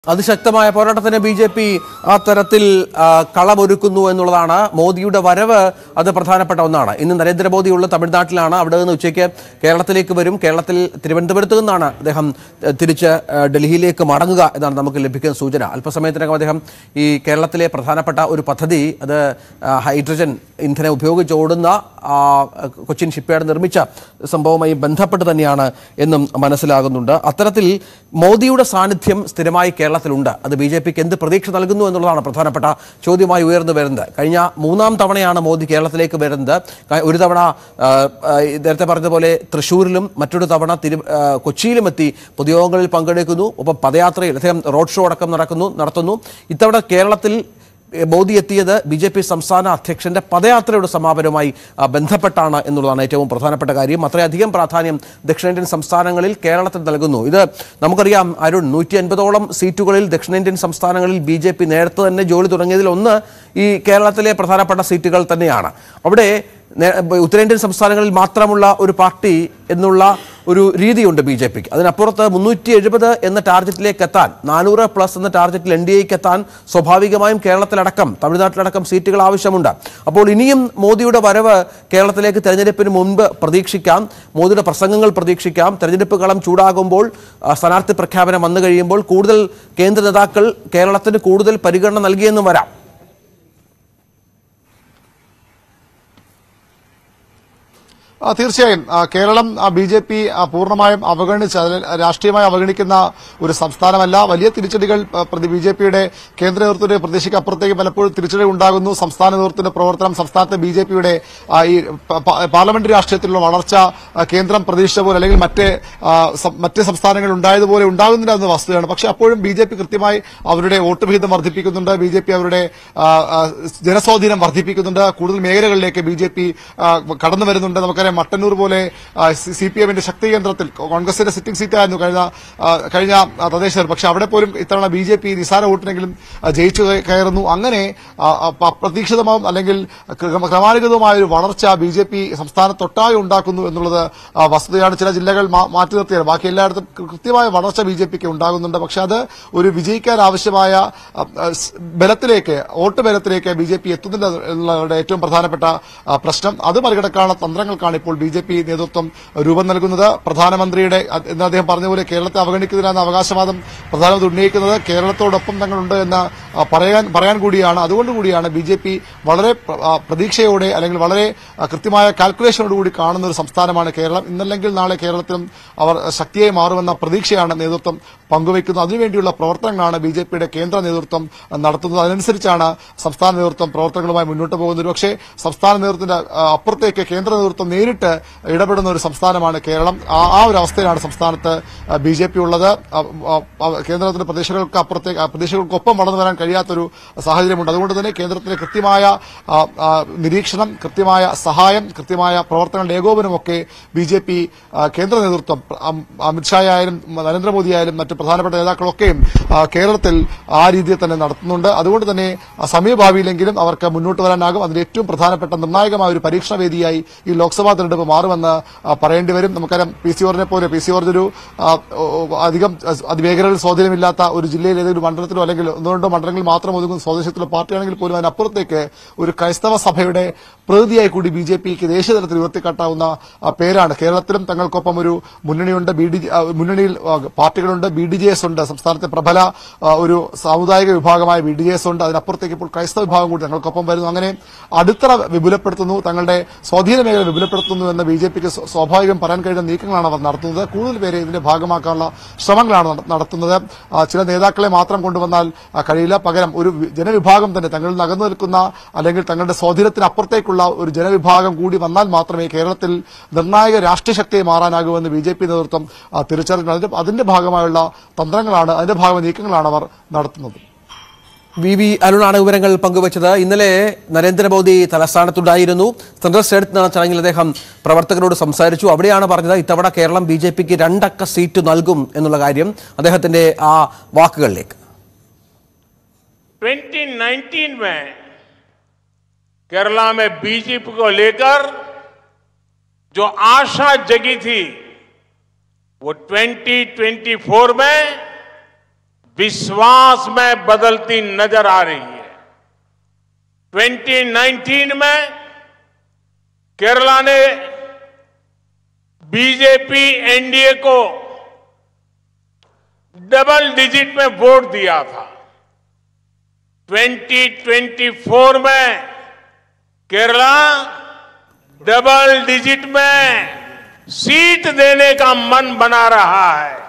അതിശക്തമായ പോരാട്ടത്തിന് B J P ആ തരത്തിൽ ആ, കളമൊരുക്കുന്നു എന്നുള്ളതാണ് മോദിയുടെ വരവ് അത് പ്രധാനപ്പെട്ട ഒന്നാണ് ഇന്ന് നരേന്ദ്രമോദിയുള്ള തമിഴ്നാട്ടിലാണ് അവിടെ നിന്ന് ഉച്ചയ്ക്ക് കേരളത്തിലേക്ക് വരും കേരളത്തിൽ തിരുവനന്തപുരത്ത് നിന്നാണ് അദ്ദേഹം ഏഹ്, തിരിച്ച് ഏഹ്, ഡൽഹിയിലേക്ക് മടങ്ങുക എന്നാണ് നമുക്ക് ലഭിക്കുന്ന സൂചന അല്പസമയത്തിനകം അദ്ദേഹം ഈ കേരളത്തിലെ പ്രധാനപ്പെട്ട ഒരു പദ്ധതി അത് ആ, ഹൈഡ്രജൻ ഇന്ധനം ഉപയോഗിച്ച് ഓടുന്ന ആ, കൊച്ചിൻ ഷിപ്പ്യാർഡ് നിർമ്മിച്ച സംഭവവുമായി ബന്ധപ്പെട്ട് തന്നെയാണ് എന്നും മനസ്സിലാകുന്നുണ്ട് അത്തരത്തിൽ മോദിയുടെ സാന്നിധ്യം സ്ഥിരമായി കേരളത്തിലുണ്ട് അത് ബി ജെ പിക്ക് എന്ത് പ്രതീക്ഷ നൽകുന്നു എന്നുള്ളതാണ് പ്രധാനപ്പെട്ട ചോദ്യമായി ഉയർന്നു വരുന്നത് കഴിഞ്ഞ മൂന്നാം തവണയാണ് മോദി കേരളത്തിലേക്ക് വരുന്നത് ക- ഒരു തവണ ആ, ആ, നേരത്തെ പറഞ്ഞതുപോലെ തൃശ്ശൂരിലും മറ്റൊരു തവണ തിരു ആ, കൊച്ചിയിലും എത്തി പൊതുയോഗങ്ങളിൽ പങ്കെടുക്കുന്നു ഒപ്പം പദയാത്രയിൽ അദ്ദേഹം റോഡ് ഷോ അടക്കം നടക്കുന്നു നടത്തുന്നു ഇത്തവണ കേരളത്തിൽ എ, മോദി എത്തിയത് ബി ജെ പി സംസ്ഥാന അധ്യക്ഷന്റെ പദയാത്രയുടെ സമാപനവുമായി ആ, ബന്ധപ്പെട്ടാണ് എന്നുള്ളതാണ് ഏറ്റവും പ്രധാനപ്പെട്ട കാര്യം അത്രയധികം പ്രാധാന്യം ദക്ഷിണേന്ത്യൻ സംസ്ഥാനങ്ങളിൽ കേരളത്തിൽ നൽകുന്നു ഇത് നമുക്കറിയാം അരുൺ നൂറ്റി അൻപതോളം സീറ്റുകളിൽ ദക്ഷിണേന്ത്യൻ സംസ്ഥാനങ്ങളിൽ ബി ജെ പി നേരത്തെ തന്നെ ജോലി തുടങ്ങിയതിൽ ഒന്ന് ഈ കേരളത്തിലെ പ്രധാനപ്പെട്ട സീറ്റുകൾ തന്നെയാണ് അവിടെ നേ- ഉത്തരേന്ത്യൻ സംസ്ഥാനങ്ങളിൽ മാത്രമുള്ള ഒരു പാർട്ടി എന്നുള്ള ഒരു രീതിയുണ്ട് ബി ജെ പിക്ക് അതിനപ്പുറത്ത് മുന്നൂറ്റി എഴുപത് എന്ന ടാർഗറ്റിലേക്ക് എത്താൻ നാനൂറ് പ്ലസ് എന്ന ടാർഗറ്റിൽ എൻ ഡി എക്ക് എത്താൻ സ്വാഭാവികമായും കേരളത്തിലടക്കം തമിഴ്നാട്ടിലടക്കം സീറ്റുകൾ ആവശ്യമുണ്ട് അപ്പോൾ ഇനിയും മോദിയുടെ വരവ് കേരളത്തിലേക്ക് തെരഞ്ഞെടുപ്പിന് മുൻപ് പ്രതീക്ഷിക്കാം മോദിയുടെ പ്രസംഗങ്ങൾ പ്രതീക്ഷിക്കാം തെരഞ്ഞെടുപ്പ് കളം ചൂടാകുമ്പോൾ ആ, സ്ഥാനാർത്ഥി പ്രഖ്യാപനം വന്നു കഴിയുമ്പോൾ കൂടുതൽ കേന്ദ്ര നേതാക്കൾ കേരളത്തിന് കൂടുതൽ പരിഗണന നൽകിയെന്നും വരാം ആ, തീർച്ചയായും ആ, കേരളം ബി ജെ പി പൂർണ്ണമായും അവഗണിച്ച് അതിൽ രാഷ്ട്രീയമായി അവഗണിക്കുന്ന ഒരു സംസ്ഥാനമല്ല വലിയ തിരിച്ചടികൾ ബി ജെ പിയുടെ കേന്ദ്ര നേതൃത്വത്തിന്റെ പ്രതീക്ഷയ്ക്ക് അപ്പുറത്തേക്ക് പലപ്പോഴും തിരിച്ചടി ഉണ്ടാകുന്നു സംസ്ഥാന നേതൃത്വത്തിന്റെ പ്രവർത്തനം സംസ്ഥാനത്തെ ബി ജെ പിയുടെ ഈ പ- പ- പാർലമെന്ററി രാഷ്ട്രീയത്തിലുള്ള വളർച്ച ആ, കേന്ദ്രം പ്രതീക്ഷിച്ച പോലെ അല്ലെങ്കിൽ മറ്റ് ആ, സം- മറ്റ് സംസ്ഥാനങ്ങളിൽ ഉണ്ടായതുപോലെ ഉണ്ടാകുന്നില്ല എന്ന വസ്തുതയാണ് പക്ഷെ അപ്പോഴും ബി ജെ പി കൃത്യമായി അവരുടെ വോട്ട് വിഹിതം വർദ്ധിപ്പിക്കുന്നുണ്ട് ബി ജെ പി അവരുടെ ആ, ആ, ജനസ്വാധീനം വർദ്ധിപ്പിക്കുന്നുണ്ട് കൂടുതൽ മേഖലകളിലേക്ക് ബി ജെ പി കടന്നു വരുന്നുണ്ട് നമുക്കറിയാം മട്ടന്നൂർ പോലെ സി പി എമ്മിന്റെ ശക്തി കേന്ദ്രത്തിൽ കോൺഗ്രസിന്റെ സിറ്റിംഗ് സീറ്റായിരുന്നു കഴിഞ്ഞ ആ, കഴിഞ്ഞ ആ, തദ്ദേശ തെരഞ്ഞെടുപ്പ്. പക്ഷെ അവിടെ പോലും ഇത്തവണ ബി ജെ പി നിസാര വോട്ടിനെങ്കിലും ആ, ജയിച്ചു കയ- കയറുന്നു അങ്ങനെ ആ, ആ, പ- അപ്രതീക്ഷിതമാവും അല്ലെങ്കിൽ ക്രമ- ക്രമാനുഗതമായ ഒരു വളർച്ച ബി ജെ പി സംസ്ഥാനത്തൊട്ടാകെ ഉണ്ടാക്കുന്നു എന്നുള്ളത് ആ, വസ്തുതയാണ് ചില ജില്ലകൾ മാ- മാറ്റി നിർത്തിയത് ബാക്കി എല്ലായിടത്തും കൃ- കൃത്യമായ വളർച്ച ബി ജെ പിക്ക് ഉണ്ടാകുന്നുണ്ട് പക്ഷെ അത് ഒരു വിജയിക്കാൻ ആവശ്യമായ ആ, ആ, സ് ബലത്തിലേക്ക് വോട്ട് ബലത്തിലേക്ക് ബി ജെ പി എത്തുന്നില്ല എന്നുള്ളതാണ് ഏറ്റവും പ്രധാനപ്പെട്ട ആ, പ്രശ്നം അത് മറികടക്കാനുള്ള തന്ത്രങ്ങൾക്കാണ് ഇപ്പോൾ ബി ജെ പി നേതൃത്വം രൂപം നൽകുന്നത് പ്രധാനമന്ത്രിയുടെ അത് എന്ന് അദ്ദേഹം പറഞ്ഞതുപോലെ കേരളത്തെ അവഗണിക്കുന്നതിനാണ് അവകാശവാദം പ്രധാനമന്ത്രി ഉന്നയിക്കുന്നത് കേരളത്തോടൊപ്പം തങ്ങളുണ്ട് എന്ന് ആ, പറയാൻ പറയാൻ കൂടിയാണ് അതുകൊണ്ട് കൂടിയാണ് ബി ജെ പി വളരെ പ്ര- ആ, പ്രതീക്ഷയോടെ അല്ലെങ്കിൽ വളരെ ആ, കൃത്യമായ കാൽക്കുലേഷനോടുകൂടി കാണുന്ന ഒരു സംസ്ഥാനമാണ് കേരളം ഇന്നല്ലെങ്കിൽ നാളെ കേരളത്തിലും അവർ ശക്തിയായി മാറുമെന്ന പ്രതീക്ഷയാണ് നേതൃത്വം പങ്കുവയ്ക്കുന്നത് അതിനുവേണ്ടിയുള്ള പ്രവർത്തനങ്ങളാണ് ബി ജെ പിയുടെ കേന്ദ്ര നേതൃത്വം നടത്തുന്നത് അതിനനുസരിച്ചാണ് സംസ്ഥാന നേതൃത്വം പ്രവർത്തനങ്ങളുമായി മുന്നോട്ട് പോകുന്നത് പക്ഷേ സംസ്ഥാന നേതൃത്വത്തിന്റെ ആ, അപ്പുറത്തേക്ക് കേന്ദ്ര നേതൃത്വം നേരിട്ട് ഇടപെടുന്ന ഒരു സംസ്ഥാനമാണ് കേരളം ആ ആ ഒരു അവസ്ഥയിലാണ് സംസ്ഥാനത്ത് ബി ജെ പി ഉള്ളത് ആ, ആ, ആ, കേന്ദ്രത്തിന്റെ പ്രതീക്ഷകൾക്ക് അപ്പുറത്തേക്ക് ആ, പ്രതീക്ഷകൾക്കൊപ്പം വളർന്നു വരാൻ കഴിയാത്തൊരു സാഹചര്യമുണ്ട് അതുകൊണ്ട് തന്നെ കേന്ദ്രത്തിലെ കൃത്യമായ ആ, ആ, നിരീക്ഷണം കൃത്യമായ സഹായം കൃത്യമായ പ്രവർത്തനങ്ങളുടെ ഏകോപനമൊക്കെ ബി ജെ പി കേന്ദ്ര നേതൃത്വം അം- അമിത്ഷായായാലും നരേന്ദ്രമോദി ആയാലും മറ്റ് പ്രധാനപ്പെട്ട നേതാക്കളൊക്കെയും ആ, കേരളത്തിൽ ആ രീതിയിൽ തന്നെ നടത്തുന്നുണ്ട് അതുകൊണ്ട് തന്നെ ആ, സമീപഭാവിയിലെങ്കിലും അവർക്ക് മുന്നോട്ട് വരാനാകും അതിൽ ഏറ്റവും പ്രധാനപ്പെട്ട നിർണായകമായ ഒരു പരീക്ഷണ വേദിയായി ഈ ലോക്സഭാ തെരഞ്ഞെടുപ്പ് മാറുമെന്ന് ആ, പറയേണ്ടി വരും നമുക്കറിയാം പി സി ഓറിനെ പോലെ പി സി ഓർജ് ഒരു ആ, ഓ, ഓ, അധികം അതിവേഗതയിൽ സ്വാധീനമില്ലാത്ത ഒരു ജില്ലയിൽ ഏതെങ്കിലും മണ്ഡലത്തിലോ അല്ലെങ്കിൽ ഒന്നോ രണ്ടോ മണ്ഡലങ്ങളിൽ മാത്രം ഒതുങ്ങുന്ന സ്വദേശത്തിലുള്ള പാർട്ടിയാണെങ്കിൽ പോലും അതിനപ്പുറത്തേക്ക് ഒരു ക്രൈസ്തവ സഭയുടെ പ്രതിനിധിയായി കൂടി ബി ജെ പിക്ക് ദേശീയ തലത്തിൽ ഉയർത്തിക്കാട്ടാവുന്ന ആ, പേരാണ് കേരളത്തിലും തങ്ങൾക്കൊപ്പം ഒരു മുന്നണിയുണ്ട് ബി ഡി മുന്നണിയിൽ ആ, പാർട്ടികളുണ്ട് ബി ഡി ജെ എസ് ഉണ്ട് സംസ്ഥാനത്തെ പ്രബല ആ, ഒരു സാമുദായിക വിഭാഗമായ ബി ഡി ജെ എസ് ഉണ്ട് അതിനപ്പുറത്തേക്ക് ഇപ്പോൾ ക്രൈസ്തവ വിഭാഗം കൂടി തങ്ങൾക്കൊപ്പം വരുന്നു അങ്ങനെ അടിത്തറ വിപുലപ്പെടുത്തുന്നു തങ്ങളുടെ സ്വാധീന മേഖല വിപുലപ്പെടുത്തുന്നു എന്ന് ബി ജെ പിക്ക് സ്വാഭാവികം പറയാൻ കഴിയുന്ന നീക്കങ്ങളാണ് അവർ നടത്തുന്നത് കൂടുതൽ പേരെ ഇതിന്റെ ഭാഗമാക്കാനുള്ള ശ്രമങ്ങളാണ് നട- നടത്തുന്നത് ആ, ചില നേതാക്കളെ മാത്രം കൊണ്ടുവന്നാൽ ആ, കഴിയില്ല പകരം ഒരു വി- ജനവിഭാഗം തന്നെ തങ്ങളിൽ നിന്ന് അകന്നു നിൽക്കുന്ന അല്ലെങ്കിൽ തങ്ങളുടെ സ്വാധീനത്തിന് അപ്പുറത്തേക്കുള്ള ഒരു ജനവിഭാഗം കൂടി വന്നാൽ മാത്രമേ കേരളത്തിൽ നിർണായക രാഷ്ട്രീയ ശക്തിയെ മാറാനാകുമെന്ന് ബി ജെ പി നേതൃത്വം ആ, തിരിച്ചറിഞ്ഞു അതിന്റെ അതിന്റെ ഭാഗമായുള്ള തന്ത്രങ്ങളാണ് അതിന്റെ ഭാഗമായ നീക്കങ്ങളാണ് അവർ നടത്തുന്നത് വി വി അരുണാണ് വിവരങ്ങൾ പങ്കുവച്ചത് ഇന്നലെ നരേന്ദ്രമോദി തലസ്ഥാനത്തുണ്ടായിരുന്നു സെൻട്രൽ സ്റ്റേറ്റ് നടന്ന ചടങ്ങിൽ അദ്ദേഹം പ്രവർത്തകരോട് സംസാരിച്ചു അവിടെയാണ് പറഞ്ഞത് ഇത്തവണ കേരളം ബി ജെ പിക്ക് രണ്ടക്ക സീറ്റ് നൽകും എന്നുള്ള കാര്യം അദ്ദേഹത്തിന്റെ ആ വാക്കുകളിലേക്ക് 2019 में केरला में बीजेपी को लेकर जो आशा जगी थी वो 2024 में विश्वास में बदलती नजर आ रही है 2019 में केरला ने बीजेपी एनडीए को डबल डिजिट में वोट दिया था 2024 में केरला डबल डिजिट में सीट देने का मन बना रहा है